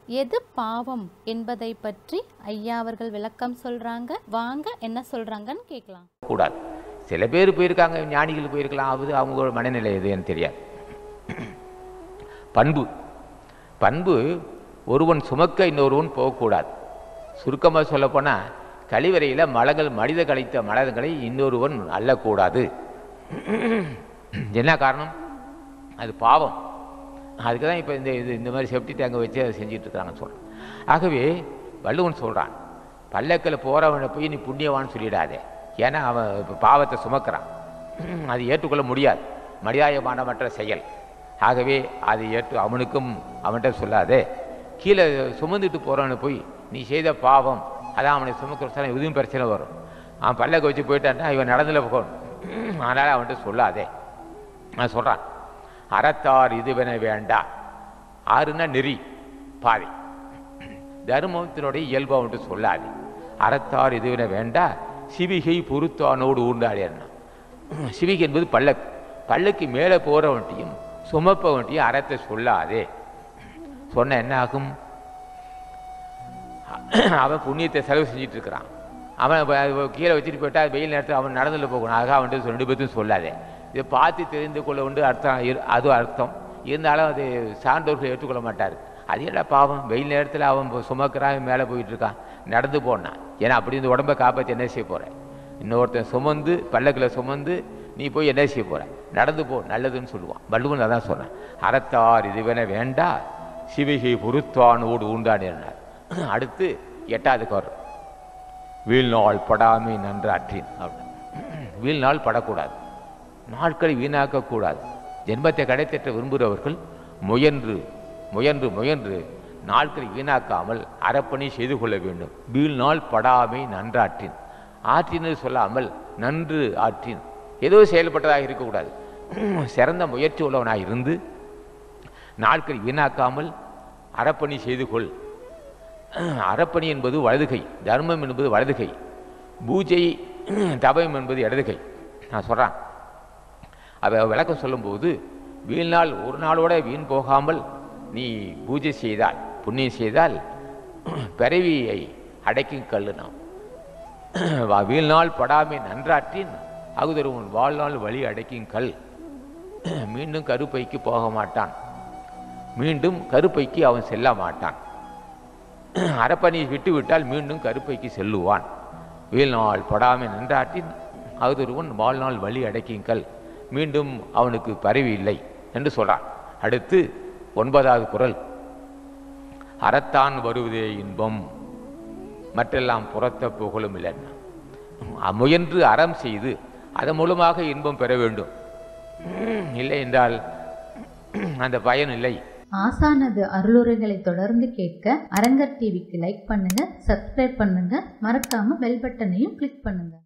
எது பாவம் என்பதை பற்றி ஐயா அவர்கள் விளக்கம் சொல்றாங்க வாங்க என்ன சொல்றாங்கன்னு கேட்கலாம் கூடாது சில பேர் போயிருக்காங்க ஞானிகள் போயிருக்கலாம் அது அவங்களோட மனநிலை எதுன்னு தெரியாது பண்பு பண்பு ஒருவன் சுமக்க இன்னொருவன் போகக்கூடாது சுருக்கமாக சொல்லப்போனால் கழிவறையில் மலங்கள் மனித கழித்த மலங்களை இன்னொருவன் அள்ளக்கூடாது என்ன காரணம் அது பாவம் அதுக்கு தான் இப்போ இந்த இது இந்த மாதிரி செப்டி டேங்கை வச்சு அதை செஞ்சுட்டு இருக்காங்கன்னு சொல்கிறேன் ஆகவே வள்ளுவன் சொல்கிறான் பல்லக்கில் போகிறவனை போய் நீ புண்ணியவான்னு சொல்லிடாதே ஏன்னா அவன் இப்போ பாவத்தை சுமக்கிறான் அது ஏற்றுக்கொள்ள முடியாது மனிதாயமானமற்ற செயல் ஆகவே அதை ஏற்று அவனுக்கும் அவன்கிட்ட சொல்லாதே கீழே சுமந்துட்டு போகிறவனை போய் நீ செய்த பாவம் அதான் அவனை சுமக்கிற எதுவும் பிரச்சனை வரும் அவன் பல்லக்க வச்சு போயிட்டான்னா இவன் நடந்துல போகணும் அதனால் அவன்கிட்ட சொல்லாதே நான் சொல்கிறான் அறத்தார் இதுவென வேண்டா ஆறுனா நெறி பாதை தர்மத்தினுடைய இயல்பு அவன்கிட்ட சொல்லாது அறத்தார் இதுவென வேண்டா சிவிகை பொருத்தானோடு ஊண்டாடினா சிவிகை என்பது பல்லக்கு பல்லக்கு மேலே போகிறவன்ட்டையும் சுமப்பவன்ட்டையும் அறத்தை சொல்லாதே சொன்ன என்ன ஆகும் அவன் புண்ணியத்தை செலவு செஞ்சுட்டு இருக்கிறான் அவன் இப்ப அது கீழே வச்சுட்டு போயிட்டா வெயில் நேரத்தில் அவன் நடந்துல போகணும் அதுக்காக அவன்கிட்ட ரெண்டு பேர்த்தையும் சொல்லாதே இதை பார்த்து தெரிந்து கொள்ள உண்டு அர்த்தம் இரு- அது அர்த்தம் இருந்தாலும் அது சான்றோர்கள் ஏற்றுக்கொள்ள மாட்டார் அது என்ன பாவம் வெயில் நேரத்தில் அவன் இப்போ சுமக்கிறான் மேலே போயிட்டு இருக்கான் நடந்து போனான் ஏன்னா அப்படி இந்த உடம்பை காப்பாற்றி என்ன செய்ய போகிறேன் இன்னொருத்தன் சுமந்து பல்லக்கில் சுமந்து நீ போய் என்ன செய்ய போற நடந்து போ நல்லதுன்னு சொல்லுவான் வள்ளுவன் அதான் சொன்னான் அறத்தார் இதுவென வேண்டா சிவிகை பொருத்வானோடு உண்டாடினார் அடுத்து எட்டாவதுக்கு வர்றோம் வீழ்நாள் படாமை நன்றாற்றின் அப்படின்னு வீழ்நாள் படக்கூடாது நாட்களை வீணாக்கக்கூடாது ஜென்மத்தை கடைத்தட்ட விரும்புகிறவர்கள் முயன்று முயன்று முயன்று நாட்களை வீணாக்காமல் அறப்பணி செய்து கொள்ள வேண்டும் வீழ்நாள் படாமை நன்றாற்றின் ஆற்றின்னு சொல்லாமல் நன்று ஆற்றின் ஏதோ செயல்பட்டதாக இருக்கக்கூடாது சிறந்த முயற்சி உள்ளவனாக இருந்து நாட்களை வீணாக்காமல் அறப்பணி செய்து கொள் அறப்பணி என்பது வலதுகை தர்மம் என்பது வலதுகை பூஜை தபம் என்பது இடதுகை நான் சொல்கிறேன் அவ விளக்கம் சொல்லும்போது வீழ்நாள் ஒரு நாளோட வீண் போகாமல் நீ பூஜை செய்தால் புண்ணியம் செய்தால் பிறவியை அடைக்கும் கல்லு நாம் வா- வீழ்நாள் படாமை நன்றாற்றின் அகுதர் உன் வாழ்நாள் வழி அடைக்கும் கல் மீண்டும் கருப்பைக்கு போக மாட்டான் மீண்டும் கருப்பைக்கு அவன் செல்ல மாட்டான் அறப்பணியை விட்டு விட்டால் மீண்டும் கருப்பைக்கு செல்லுவான் வீழ்நாள் படாமை நன்றாற்றின் அகுதொருவன் வாழ்நாள் வழி அடைக்கும் கல் மீண்டும் அவனுக்கு பரவி இல்லை என்று சொல்றான் அடுத்து ஒன்பதாவது குரல் அறத்தான் வருவதே இன்பம் மற்றெல்லாம் புறத்த புகழும் இல்லைன்னா முயன்று அறம் செய்து அதன் மூலமாக இன்பம் பெற வேண்டும் இல்லை என்றால் அந்த பயன் இல்லை ஆசானது அருளுரைகளை தொடர்ந்து கேட்க அரங்கர் டிவிக்கு லைக் பண்ணுங்க சப்ஸ்கிரைப் பண்ணுங்க மறக்காம பெல் பட்டனையும் கிளிக் பண்ணுங்க